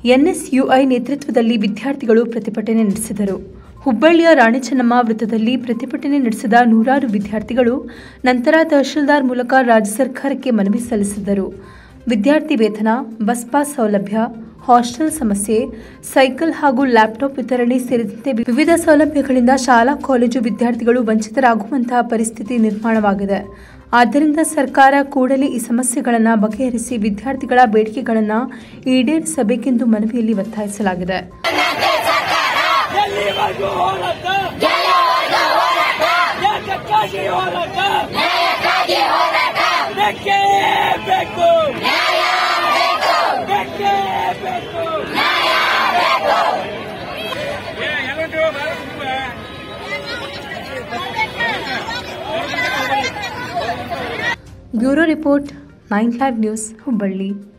NSUI ನೇತೃತ್ವದಲ್ಲಿ ವಿದ್ಯಾರ್ಥಿಗಳು ಪ್ರತಿಭಟನೆ ನಡೆಸಿದರು ಹುಬ್ಬಳ್ಳಿಯ ರಾಣಿ ಚೆನ್ನಮ್ಮ ವೃತ್ತದಲ್ಲಿ ಪ್ರತಿಭಟನೆ ನಡೆಸಿದ ನೂರಾರು ವಿದ್ಯಾರ್ಥಿಗಳು ನಂತರ ತಹಶೀಲ್ದಾರ್ ಮೂಲಕ ರಾಜ್ಯ ಸರ್ಕಾರಕ್ಕೆ ಮನವಿ ಸಲ್ಲಿಸಿದರು ವಿದ್ಯಾರ್ಥಿ ವೇತನ ಬಸ್ ಪಾಸ್ ಸೌಲಭ್ಯ ಹಾಸ್ಟೆಲ್ ಸಮಸ್ಯೆ ಸೈಕಲ್ ಹಾಗೂ ಲ್ಯಾಪ್ಟಾಪ್ ವಿತರಣೆ ಸೇರಿದಂತೆ ವಿವಿಧ ಸೌಲಭ್ಯಗಳಿಂದ ಶಾಲಾ ಕಾಲೇಜು ವಿದ್ಯಾರ್ಥಿಗಳು ವಂಚಿತರಾಗುವಂತಹ ಪರಿಸ್ಥಿತಿ ನಿರ್ಮಾಣವಾಗಿದೆ ಆದ್ದರಿಂದ ಸರ್ಕಾರ ಕೂಡಲೇ ಈ ಸಮಸ್ಯೆಗಳನ್ನು ಬಗೆಹರಿಸಿ ವಿದ್ಯಾರ್ಥಿಗಳ ಬೇಡಿಕೆಗಳನ್ನು ಈಡೇರಿಸಬೇಕೆಂದು ಮನವಿಯಲ್ಲಿ ಒತ್ತಾಯಿಸಲಾಗಿದೆ ಎಲ್ಲಿವರೆಗೂ ಹೋರಾಟ ಯಾತಕ್ಕಾಗಿ ಹೋರಾಟ ಬೇಕೇ ಬೇಕು ಬೇಕೇ ಬೇಕು bureau report nine live news Hubballi